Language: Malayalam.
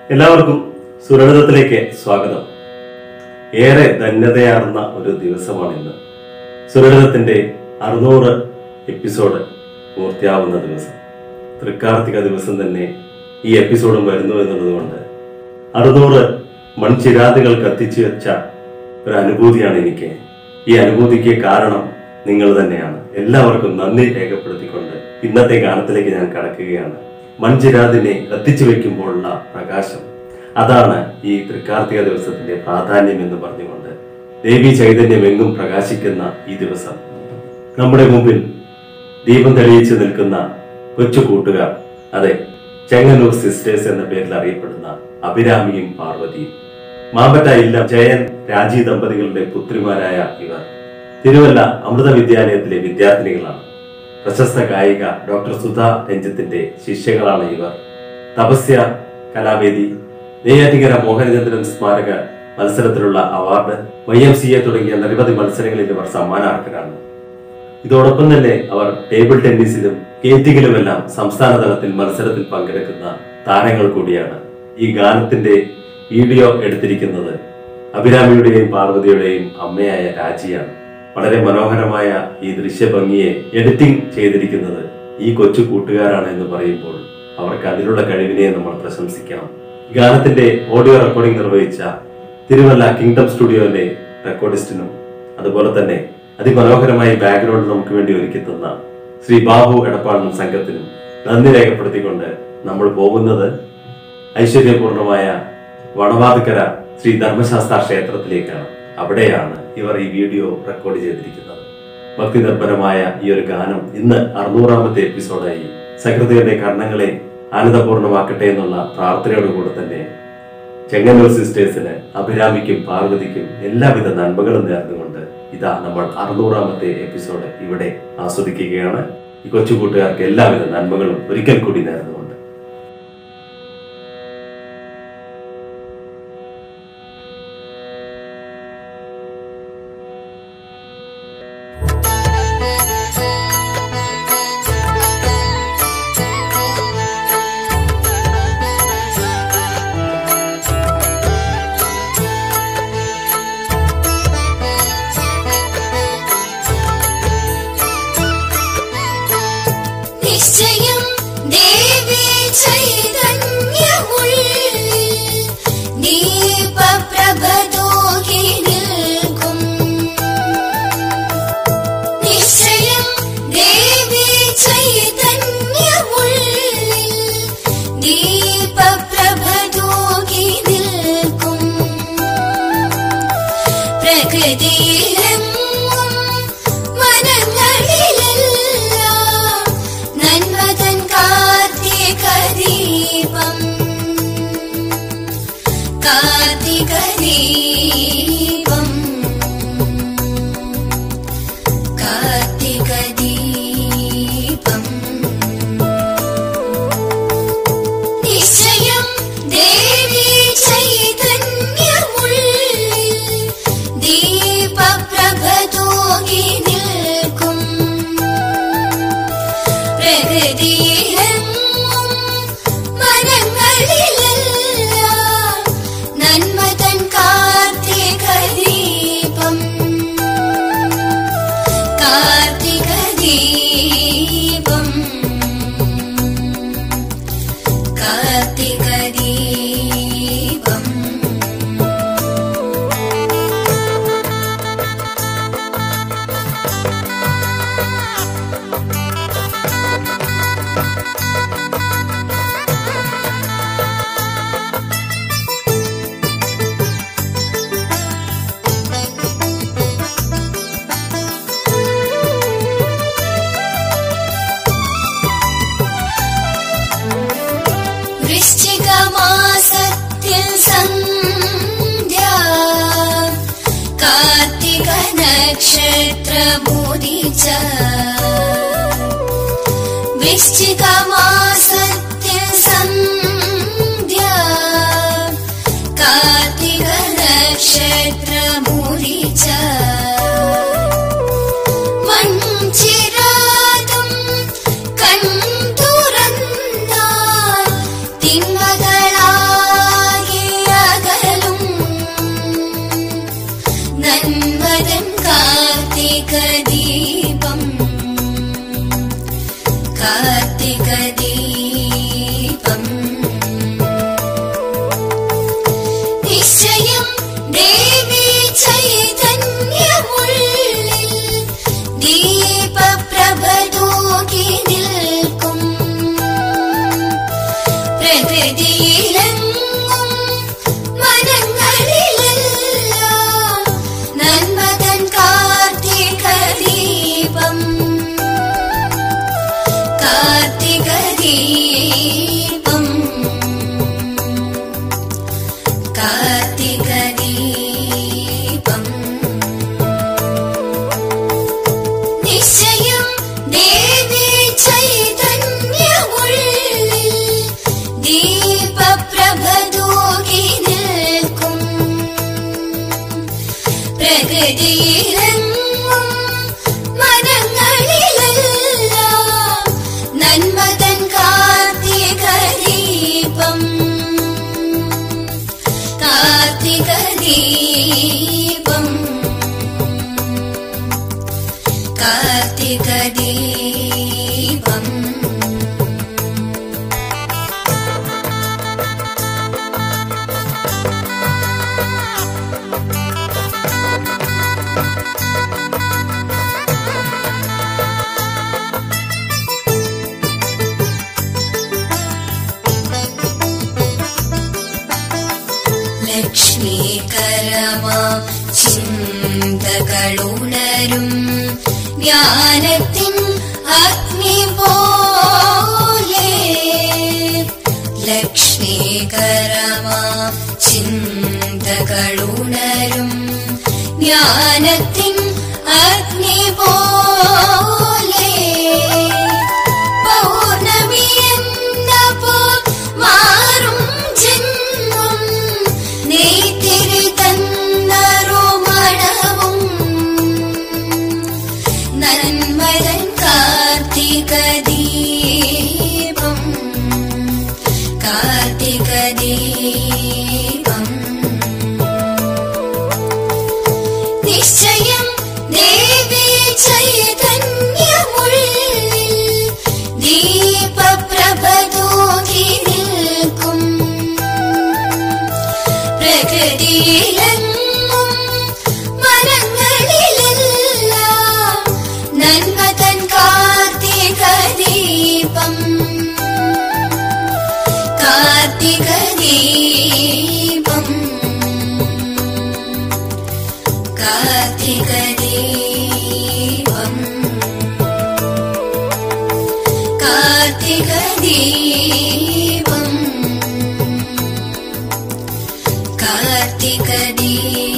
എല്ലാവർക്കും സുരളിതത്തിലേക്ക് സ്വാഗതം ഏറെ ധന്യതയാർന്ന ഒരു ദിവസമാണ് ഇന്ന് സുരളിതത്തിന്റെ അറുന്നൂറ് എപ്പിസോഡ് പൂർത്തിയാവുന്ന ദിവസം തൃക്കാർത്തിക ദിവസം തന്നെ ഈ എപ്പിസോഡും വരുന്നു എന്നുള്ളതുകൊണ്ട് അറുന്നൂറ് മൺചിരാതുകൾ കത്തിച്ചു വെച്ച ഒരു അനുഭൂതിയാണ് എനിക്ക് ഈ അനുഭൂതിക്ക് കാരണം നിങ്ങൾ തന്നെയാണ് എല്ലാവർക്കും നന്ദി രേഖപ്പെടുത്തിക്കൊണ്ട് ഇന്നത്തെ ഗാനത്തിലേക്ക് ഞാൻ കടക്കുകയാണ് മൺചിരാതിനെ കത്തിച്ചു വെക്കുമ്പോഴുള്ള പ്രകാശം അതാണ് ഈ തൃക്കാർത്തിക ദിവസത്തിന്റെ പ്രാധാന്യം എന്ന് പറഞ്ഞുകൊണ്ട് ദേവി ചൈതന്യം എങ്ങും പ്രകാശിക്കുന്ന ഈ ദിവസം നമ്മുടെ മുമ്പിൽ ദീപം തെളിയിച്ചു നിൽക്കുന്ന കൊച്ചു കൂട്ടുകാർ അതെ ചെങ്ങന്നൂർ സിസ്റ്റേഴ്സ് എന്ന പേരിൽ അറിയപ്പെടുന്ന അഭിരാമിയും പാർവതിയും മാമ്പറ്റ ഇല്ല ജയൻ രാജി ദമ്പതികളുടെ പുത്രിമാരായ ഇവർ തിരുവല്ല അമൃത വിദ്യാലയത്തിലെ വിദ്യാർത്ഥിനികളാണ് പ്രശസ്ത ഗായിക ഡോക്ടർ സുധ രഞ്ജിത്തിന്റെ ശിഷ്യകളാണ് ഇവർ തപസ്യ കലാവേദി നെയ്യാറ്റിങ്കര മോഹനചന്ദ്രൻ സ്മാരക മത്സരത്തിലുള്ള award Y M C A തുടങ്ങിയ നിരവധി മത്സരങ്ങളിൽ ഇവർ സമ്മാനാർഹരാണ് ഇതോടൊപ്പം തന്നെ അവർ ടേബിൾ ടെന്നീസിലും സ്കേറ്റിങ്ങിലുമെല്ലാം സംസ്ഥാന തലത്തിൽ മത്സരത്തിൽ പങ്കെടുക്കുന്ന താരങ്ങൾ കൂടിയാണ് ഈ ഗാനത്തിന്റെ വീഡിയോ എടുത്തിരിക്കുന്നത് അഭിരാമിയുടെയും പാർവതിയുടെയും അമ്മയായ രാജിയാണ് വളരെ മനോഹരമായ ഈ ദൃശ്യഭംഗിയെ എഡിറ്റിംഗ് ചെയ്തിരിക്കുന്നത് ഈ കൊച്ചു കൂട്ടുകാരാണ് എന്ന് പറയുമ്പോൾ അവർക്ക് അതിനുള്ള കഴിവിനെ നമ്മൾ പ്രശംസിക്കണം ഗാനത്തിന്റെ ഓഡിയോ റെക്കോർഡിംഗ് നിർവഹിച്ച തിരുവല്ല കിങ്ഡം സ്റ്റുഡിയോയിലെ റെക്കോർഡിസ്റ്റിനും അതുപോലെ തന്നെ അതിമനോഹരമായ ബാക്ക്ഗ്രൗണ്ട് നമുക്ക് വേണ്ടി ഒരുക്കി തന്ന ശ്രീ ബാബു എടപ്പാടൻ സംഘത്തിനും നന്ദി രേഖപ്പെടുത്തിക്കൊണ്ട് നമ്മൾ പോകുന്നത് ഐശ്വര്യപൂർണമായ വടവാതുക്കര ശ്രീ ധർമ്മശാസ്ത്ര ക്ഷേത്രത്തിലേക്കാണ് അവിടെയാണ് ഇവർ ഈ വീഡിയോ റെക്കോർഡ് ചെയ്തിരിക്കുന്നത് ഭക്തി നിർഭരമായ ഈ ഒരു ഗാനം ഇന്ന് അറുന്നൂറാമത്തെ എപ്പിസോഡായി സകൃതിയുടെ കർണങ്ങളെ ആനന്ദപൂർണമാക്കട്ടെ എന്നുള്ള പ്രാർത്ഥനയോടുകൂടെ തന്നെ ചെങ്ങന്നൂർ സിസ്റ്റേഴ്സിന് അഭിരാമിക്കും പാർവതിക്കും എല്ലാവിധ നന്മകളും നേർന്നുകൊണ്ട് ഇതാ നമ്മൾ അറുന്നൂറാമത്തെ എപ്പിസോഡ് ഇവിടെ ആസ്വദിക്കുകയാണ് ഈ കൊച്ചു കൂട്ടുകാർക്ക് എല്ലാവിധ നന്മകളും ഒരിക്കൽ കൂടി നേർന്നുകൊണ്ട് നിശ്ചയം ദേവി ചൈതന്യമുള്ളിൽ ദീപപ്രഭതോകി നിൽക്കും നിശ്ചയം ദേവി ചൈതന്യമുള്ളിൽ ദീപപ്രഭതോകി നിൽക്കും പ്രകൃതിയിലെങ്ങും മനങ്ങളിലെല്ലാം നന്മതൻ കാർത്തിക ദീപം കാർത്തിക ദീപം കാർത്തിക ദീപം നിശ്ചയം ദേവി ചൈതന്യമുള്ളിൽ ദീപപ്രഭതോകി നിൽക്കും പ്രകൃതിയിലെങ്ങും മനങ്ങളിലെല്ലാം നന്മതൻ കാർത്തിക ദീപം കാർത്തിക ദീപം കാർത്തിക ദീപം വൃശ്ചിക മാസത്തിൽ സന്ധ്യ കാർത്തിക നക്ഷത്രമുദിച്ച വൃശ്ചിക മാസത്തിൽ സന്ധ്യ കാർത്തിക നക്ഷത്രമുദിച്ച മഞ്ചിരാതും കൺതുറന്നാൽ തിന്മകളാ कार्तिकदीपम् നിശ്ചയം ദേവി ചൈതന്യമുള്ളിൽ ദീപപ്രഭ തൂകി നിൽക്കും പ്രകൃതിയിലെങ്ങും മനങ്ങളിലെല്ലാം നന്മതൻ കാർത്തിക ദീപം കാർത്തിക ദീപം കാർത്തികദീപം നിശ്ചയം ദേവി ചൈതന്യമുള്ളിൽ ദീപപ്രഭ തൂകി നിൽക്കും പ്രകൃതിയിലെങ്ങും മനങ്ങളിലെല്ലാം നന്മതൻ കാർത്തിക ദീപം കാർത്തിക ദീപം കാർത്തിക ദീപം ലക്ഷ്മീകരമാ ചിന്തകളുണരും ജ്ഞാനത്തിൻ അഗ്നി പോലെ ലക്ഷ്മീകരമാ ചിന്തകളുണരും ജ്ഞാനത്തിൻ അഗ്നി പോലെ പൗർണമി എന്നപ്പോൾ മാറും ജന്മം നെയ്ത്തിരി തന്നറുമണവും നന്മരൻ കാർത്തിക ദീപം കാർത്തിക ദീപം നിശ്ചയം ദേവി ചൈതന്യമുള്ളിൽ ദീപപ്രഭ തൂകി നിൽക്കും പ്രകൃതിയിലെങ്ങും മനങ്ങളിലെല്ലാം നന്മതൻ കാർത്തിക ദീപം കാർത്തിക ദീപം കാർത്തിക ദീപം കാർത്തിക ദീപം കാർത്തിക ദീപം